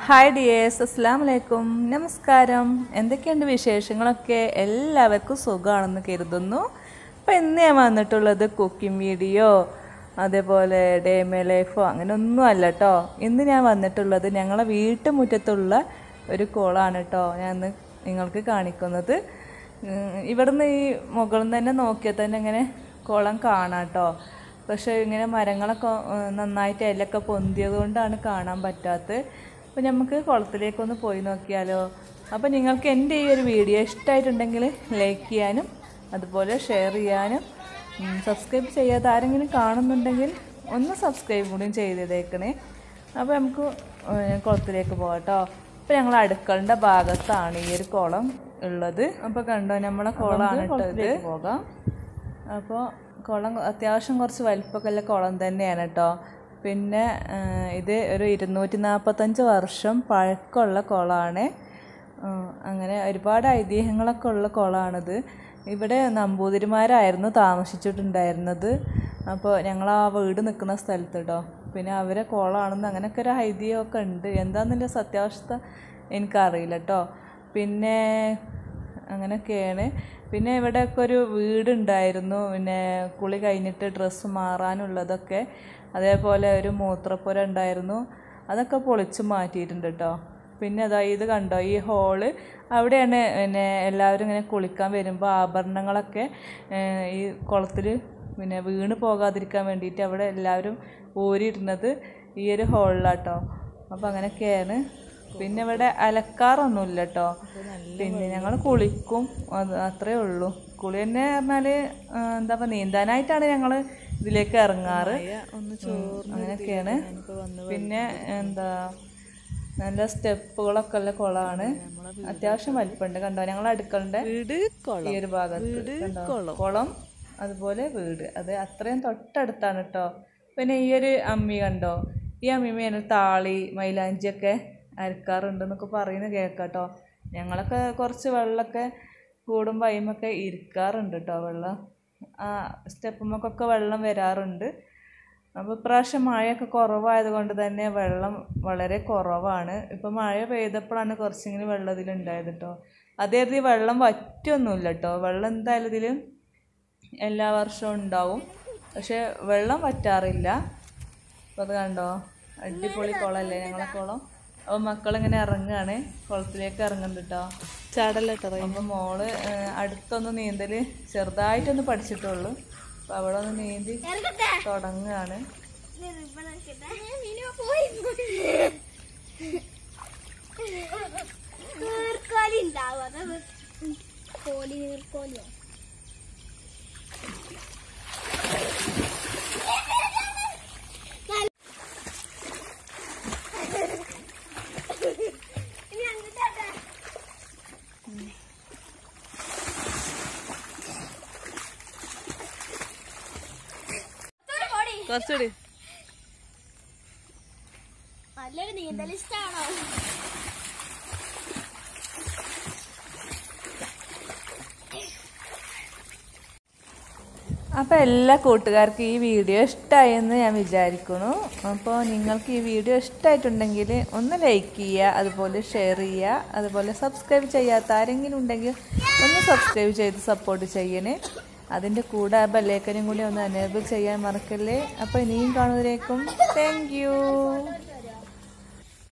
hi dears അസ്സാം വലൈക്കും നമസ്കാരം എന്തൊക്കെയുണ്ട് വിശേഷങ്ങളൊക്കെ എല്ലാവർക്കും സുഖമാണെന്ന് കരുതുന്നു അപ്പോൾ ഇന്ന് ഞാൻ വന്നിട്ടുള്ളത് കുക്കിംഗ് വീഡിയോ അതേപോലെ ഡേമേ ലൈഫോ അങ്ങനെ ഒന്നും അല്ല കേട്ടോ ഇന്ന് ഞാൻ വന്നിട്ടുള്ളത് ഞങ്ങളെ വീട്ടുമുറ്റത്തുള്ള ഒരു കോളാണ് കേട്ടോ ഞാൻ ഇന്ന് നിങ്ങൾക്ക് കാണിക്കുന്നത് ഉം, ഇവിടുന്ന് ഈ മുകളിൽ നിന്ന് തന്നെ നോക്കിയാൽ തന്നെ ഇങ്ങനെ കുളം കാണാം കേട്ടോ പക്ഷേ ഇങ്ങനെ മരങ്ങളൊക്കെ ഉം, നന്നായിട്ട് ഇലയൊക്കെ പൊന്തിയത് കൊണ്ടാണ് കാണാൻ പറ്റാത്തത് അപ്പോൾ നമുക്ക് കുളത്തിലേക്കൊന്ന് പോയി നോക്കിയാലോ അപ്പോൾ നിങ്ങൾക്ക് എൻ്റെ ഈ ഒരു വീഡിയോ ഇഷ്ടമായിട്ടുണ്ടെങ്കിൽ ലൈക്ക് ചെയ്യാനും അതുപോലെ ഷെയർ ചെയ്യാനും ഉം, സബ്സ്ക്രൈബ് ചെയ്യാതെ ആരെങ്കിലും കാണുന്നുണ്ടെങ്കിൽ ഒന്ന് സബ്സ്ക്രൈബ് കൂടിയും ചെയ്തേക്കണേ അപ്പോൾ നമുക്ക് ഏഹ്, കുളത്തിലേക്ക് പോകാം കേട്ടോ അപ്പോൾ ഞങ്ങൾ അടുക്കളൻ്റെ ഭാഗത്താണ് ഈ ഒരു കുളം ഉള്ളത് അപ്പോൾ കണ്ടോ നമ്മളെ കുളമാണ് ഇട്ടത് പോകാം അപ്പോൾ കുളം അത്യാവശ്യം കുറച്ച് വലിപ്പമൊക്കെ ഉള്ള കുളം തന്നെയാണ് കേട്ടോ പിന്നെ ആ, ഇത് ഒരു ഇരുന്നൂറ്റി നാൽപ്പത്തഞ്ച് വർഷം പഴക്കമുള്ള കുളമാണ് ആ, അങ്ങനെ ഒരുപാട് ഐതിഹ്യങ്ങളൊക്കെ ഉള്ള കുളമാണിത് ഇവിടെ നമ്പൂതിരിമാരായിരുന്നു താമസിച്ചിട്ടുണ്ടായിരുന്നത് അപ്പോൾ ഞങ്ങൾ ആ വീട് നിൽക്കുന്ന സ്ഥലത്ത് കേട്ടോ പിന്നെ അവരെ കുളമാണെന്ന് അങ്ങനെയൊക്കെ ഒരു ഐതിഹ്യമൊക്കെ ഉണ്ട് എന്താണെന്നുള്ള സത്യാവസ്ഥ എനിക്കറിയില്ല കേട്ടോ പിന്നെ അങ്ങനെയൊക്കെയാണ് പിന്നെ ഇവിടെയൊക്കെ ഒരു വീടുണ്ടായിരുന്നു പിന്നെ കുളി കഴിഞ്ഞിട്ട് ഡ്രസ്സ് മാറാനുള്ളതൊക്കെ അതേപോലെ ഒരു മൂത്രപ്പുര ഉണ്ടായിരുന്നു അതൊക്കെ പൊളിച്ച് മാറ്റിയിട്ടുണ്ട് കേട്ടോ പിന്നെ അതാ ഇത് കണ്ടോ ഈ ഹോള് അവിടെയാണ് പിന്നെ എല്ലാവരും ഇങ്ങനെ കുളിക്കാൻ വരുമ്പോൾ ആഭരണങ്ങളൊക്കെ ഏഹ്, ഈ കുളത്തിൽ പിന്നെ വീണ് പോകാതിരിക്കാൻ വേണ്ടിയിട്ട് അവിടെ എല്ലാവരും ഊരിയിടുന്നത് ഈ ഒരു ഹോളിലാട്ടോ അപ്പോൾ അങ്ങനെയൊക്കെയാണ് പിന്നെ ഇവിടെ അലക്കാറൊന്നുമില്ല കേട്ടോ പിന്നെ ഞങ്ങൾ കുളിക്കും അത് അത്രേ ഉള്ളൂ കുളി തന്നെ പറഞ്ഞാൽ എന്താ പറയുക നീന്താനായിട്ടാണ് ഞങ്ങൾ ഇതിലേക്ക് ഇറങ്ങാറ് ഉം, അങ്ങനെയൊക്കെയാണ് പിന്നെ എന്താ നല്ല സ്റ്റെപ്പുകളൊക്കെ ഉള്ള കുളമാണ് അത്യാവശ്യം വലിപ്പമുണ്ട് കണ്ടോ ഞങ്ങൾ അടുക്കളുടെ വീട് കുളം ഈ ഒരു ഭാഗത്ത് കണ്ടോ കുളം അതുപോലെ വീട് അത് അത്രയും തൊട്ടടുത്താണ് കേട്ടോ പിന്നെ ഈ ഒരു അമ്മി കണ്ടോ ഈ അമ്മിമേനെ താളി മൈലാഞ്ചിയൊക്കെ അരക്കാറുണ്ടെന്നൊക്കെ പറയുന്നത് കേൾക്കാട്ടോ ഞങ്ങളൊക്കെ കുറച്ച് വെള്ളമൊക്കെ കൂടുമ്പോൾ അതിമൊക്കെ ഇരിക്കാറുണ്ട് കേട്ടോ വെള്ളം ആ സ്റ്റെപ്പുമ്മക്കൊക്കെ വെള്ളം വരാറുണ്ട് അപ്പോൾ ഇപ്രാവശ്യം മഴയൊക്കെ കുറവായത് കൊണ്ട് തന്നെ വെള്ളം വളരെ കുറവാണ് ഇപ്പോൾ മഴ പെയ്തപ്പോഴാണ് കുറച്ചെങ്കിലും വെള്ളം ഇതിലുണ്ടായത് കേട്ടോ അതേ രീതി വെള്ളം വറ്റൊന്നുമില്ല കേട്ടോ വെള്ളം എന്തായാലും ഇതിൽ എല്ലാ വർഷവും ഉണ്ടാവും പക്ഷെ വെള്ളം വറ്റാറില്ല അപ്പോൾ അത് കണ്ടോ അടിപൊളി കുളമല്ലേ ഞങ്ങളെ കുളം അപ്പോൾ മക്കളിങ്ങനെ ഇറങ്ങുകയാണ് കുളത്തിലേക്ക് ഇറങ്ങുന്നുണ്ട് കേട്ടോ ചാടലട്ടോ അപ്പോൾ മോള് ഏഹ്, അടുത്തൊന്ന് നീന്തൽ ചെറുതായിട്ടൊന്ന് പഠിച്ചിട്ടുള്ളൂ അപ്പോൾ അവിടെ ഒന്ന് നീന്തി തുടങ്ങുകയാണ് നീർക്കോലി ഉണ്ടാവും അത് കോലി നീർക്കോലിയോ ഇനി അങ്ങോട്ടാ കുറച്ചുകൂടി നല്ലൊരു നീന്തലിസ്റ്റാണോ അപ്പോൾ എല്ലാ കൂട്ടുകാർക്കും ഈ വീഡിയോ ഇഷ്ടമായെന്ന് ഞാൻ വിചാരിക്കുന്നു അപ്പോൾ നിങ്ങൾക്ക് ഈ വീഡിയോ ഇഷ്ടമായിട്ടുണ്ടെങ്കിൽ ഒന്ന് ലൈക്ക് ചെയ്യുക അതുപോലെ ഷെയർ ചെയ്യുക അതുപോലെ സബ്സ്ക്രൈബ് ചെയ്യാത്ത ആരെങ്കിലും ഉണ്ടെങ്കിൽ ഒന്ന് സബ്സ്ക്രൈബ് ചെയ്ത് സപ്പോർട്ട് ചെയ്യണേ അതിൻ്റെ കൂടെ ആ ബെല്ലേക്കനും കൂടി ഒന്ന് എനേബിൾ ചെയ്യാൻ മറക്കല്ലേ അപ്പോൾ ഇനിയും കാണുന്നതിലേക്കും താങ്ക്